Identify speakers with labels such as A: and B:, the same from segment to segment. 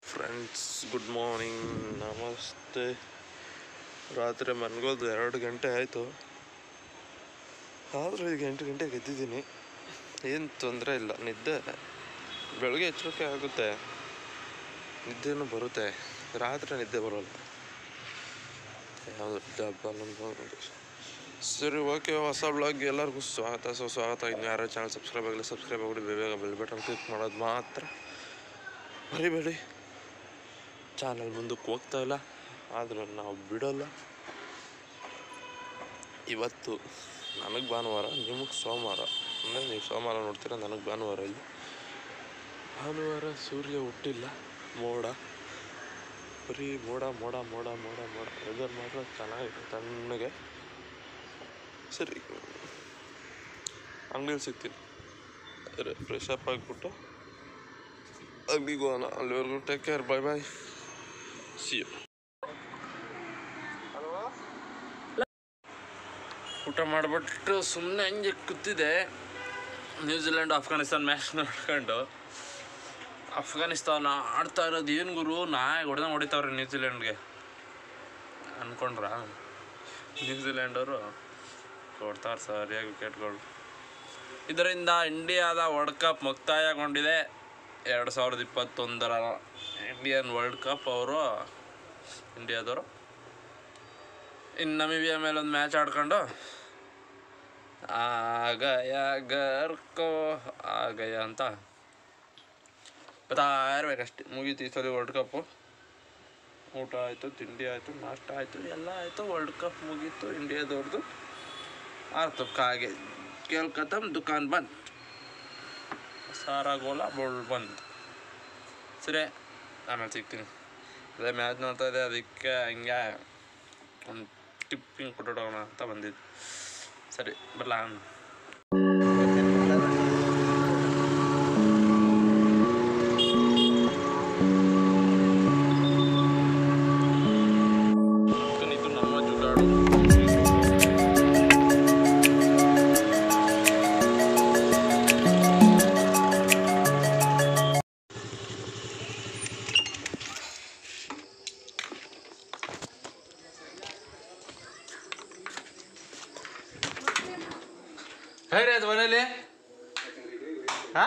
A: Friends good morning ನಮಸ್ತೆ ರಾತ್ರಿ ಮನ್ಗೋದು ಎರಡು ಗಂಟೆ ಆಯಿತು ಆದರೂ ಈಗ ಎಂಟು ಗಂಟೆಗೆ ಎದ್ದಿದ್ದೀನಿ ಏನು ತೊಂದರೆ ಇಲ್ಲ ನಿದ್ದೆ ಬೆಳಗ್ಗೆ ಎಚ್ಚರಿಕೆ ಆಗುತ್ತೆ ನಿದ್ದೆನೂ ಬರುತ್ತೆ ರಾತ್ರಿ ನಿದ್ದೆ ಬರೋಲ್ಲ ಯಾವುದು ಡಬ್ಬ ನಮ್ದು ಸರಿ ಓಕೆ ಹೊಸ ಬ್ಲಾಗ್ ಎಲ್ಲರಿಗೂ ಸ್ವಾಗತ ಸೊ ಸ್ವಾಗತ ಇನ್ನು ಯಾರೋ ಚಾನಲ್ ಸಬ್ಸ್ಕ್ರೈಬ್ ಆಗಲಿ ಸಬ್ಸ್ಕ್ರೈಬ್ ಆಗಲಿ ಬೇಗ ಬೆಲ್ ಬಟನ್ ಕ್ಲಿಕ್ ಮಾಡೋದು ಮಾತ್ರ ಮರಿಬೇಡಿ ಚಾನಲ್ ಮುಂದಕ್ಕೆ ಹೋಗ್ತಾ ಇಲ್ಲ ಆದರೂ ನಾವು ಬಿಡೋಲ್ಲ ಇವತ್ತು ನನಗೆ ಭಾನುವಾರ ನಿಮಗೆ ಸೋಮವಾರ ಅಂದರೆ ನೀವು ಸೋಮವಾರ ನೋಡ್ತೀರ ನನಗೆ ಭಾನುವಾರ ಇಲ್ಲಿ ಭಾನುವಾರ ಸೂರ್ಯ ಹುಟ್ಟಿಲ್ಲ ಮೋಡ ಬರೀ ಮೋಡ ಮೋಡ ಮೋಡ ಮೋಡ ಮೋಡ ವೆದರ್ ಮಾತ್ರ ಚೆನ್ನಾಗಿದೆ ತಣ್ಣಗೆ ಸರಿ ಅಂಗಡಿಯಲ್ಲಿ ಸಿಗ್ತೀನಿ ಫ್ರೆಶ್ ಅಪ್ ಆಗಿಬಿಟ್ಟು ಅಂಗಡಿಗೆ ಹೋಗೋಣ ಅಲ್ಲಿವರೆಗೂ take care bye bye see you ಊಟ ಮಾಡಿಬಿಟ್ಟು ಸುಮ್ಮನೆ ಹಂಗೆ ಕೂತಿದೆ ನ್ಯೂಜಿಲೆಂಡ್ ಆಫ್ಘಾನಿಸ್ತಾನ ಮ್ಯಾಚ್ ನೋಡ್ಕೊಂಡು ಅಫ್ಘಾನಿಸ್ತಾನ ಆಡ್ತಾ ಇರೋದು ಏನು ಗುರು ನಾಯಿ ಹೊಡೆದಂಗೆ ಹೊಡಿತಾವ್ರೆ ನ್ಯೂಜಿಲೆಂಡ್ಗೆ ಅನ್ಕೊಂಡ್ರ ನ್ಯೂಜಿಲೆಂಡ್ ಅವರು ಕೊಡ್ತಾರೆ ಸರಿಯಾಗಿ ವಿಕೆಟ್ಗಳು ಇದರಿಂದ ಇಂಡಿಯಾದ ವರ್ಲ್ಡ್ ಕಪ್ ಮುಕ್ತಾಯಗೊಂಡಿದೆ ಎರಡು ಸಾವಿರದ ಇಪ್ಪತ್ತೊಂದರ ಇಂಡಿಯನ್ ವರ್ಲ್ಡ್ ಕಪ್ ಅವರು ಇಂಡಿಯಾದವರು ಇನ್ನು ನಮಿಬಿಯಾ ಮೇಲೆ ಒಂದು ಮ್ಯಾಚ್ ಆಡ್ಕೊಂಡು ಆಗಯ ಗರ್ಕೋ ಆಗಯ ಅಂತ ಬರ್ತಾ ಇರ್ಬೇಕಷ್ಟೆ ಮುಗೀತು ಈ ಸಲ ವರ್ಲ್ಡ್ ಕಪ್ಪು ಊಟ ಆಯಿತು ತಿಂಡಿ ಆಯಿತು ನಾಷ್ಟ ಆಯಿತು ಎಲ್ಲ ಆಯಿತು ವರ್ಲ್ಡ್ ಕಪ್ ಮುಗೀತು ಇಂಡಿಯಾದವ್ರದ್ದು ಆಯ್ತು ಕಾಗೆ ಕೇಲ್ ಖತಮ್ ದುಕಾನ್ ಬಂದ್ ಸಾರಾ ಗೋಲ ಬೋಲ್ ಬಂದ್ ಸರಿ ಆಮೇಲೆ ಸಿಗ್ತೀನಿ ಅದೇ ಮ್ಯಾಚ್ ನೋಡ್ತಾ ಇದೆ ಅದಕ್ಕೆ ಹಂಗೆ ಒಂದು ಟಿಪ್ಪಿಂಗ್ ಕೊಟ್ಟೋಣ ಅಂತ ಬಂದಿದ್ದು ಸರಿ ಬರಲಾ ಇದು ನಮ್ಮ ಜುಗಾಡು ಹೇಳಿ ಅದು ಮನೇಲಿ ಹಾ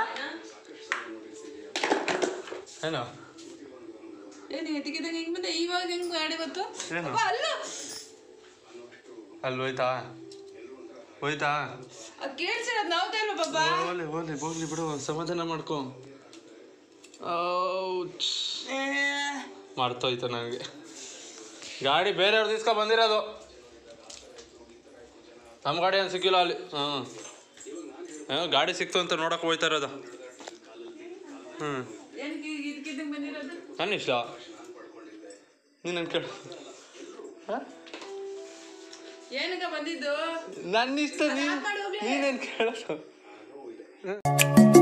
A: ಏನು
B: ಏನು ಎದಕ್ಕಿದಂಗೆ ಹೆಂಗ್ ಬಂದೆ ಇವಾಗ ಹೆಂಗ್ ಗಾಡಿ ಬಂತು
A: ಏನು?
B: ಅಪ್ಪ, ಅಲ್ಲ
A: ಅಲ್ಲಿ ಹೋಯ್ತಾ ಹೋಯ್ತಾ
B: ಅದ್ ಕೇಳ್ಸಿರೋದ್ ನಾವ್ ತೇಲ್ವ ಪಾಪ
A: ಹೋಗ್ಲಿ ಹೋಗ್ಲಿ ಹೋಗ್ಲಿ ಬಿಡು ಸಮಾಧಾನ ಮಾಡ್ಕೊ ಔಚ್. ಮರ್ತೋಯ್ತು ನನಗೆ ಗಾಡಿ ಬೇರೆಯವ್ರು ದಿಸ್ಕೊ ಬಂದಿರೋದು ನಮ್ಮ ಗಾಡಿ ಏನು ಸಿಕ್ಕಿಲ್ಲ ಅಲ್ಲಿ ಹಾಂ ಏನೋ ಗಾಡಿ ಸಿಕ್ತು ಅಂತ ನೋಡಕ್ಕೆ ಹೋಯ್ತಾ ಇರೋದು ಹ್ಞೂ
B: ಏನಕ್ಕೆ ಇದಕ್ಕಿದಂಗೆ ಬಂದಿರೋದು
A: ನನ್ನ ಇಷ್ಟ ನೀನು ನನ್ನ ಕೇಳು ಹಾಂ
B: ಏನಕ್ಕ ಬಂದಿದ್ದು
A: ನನ್ನ ಇಷ್ಟ ನೀನು
B: ಮಾಡ್ ಹೋಗ್ಲಿ.
A: ನೀನೇನು ಕೇಳೋದು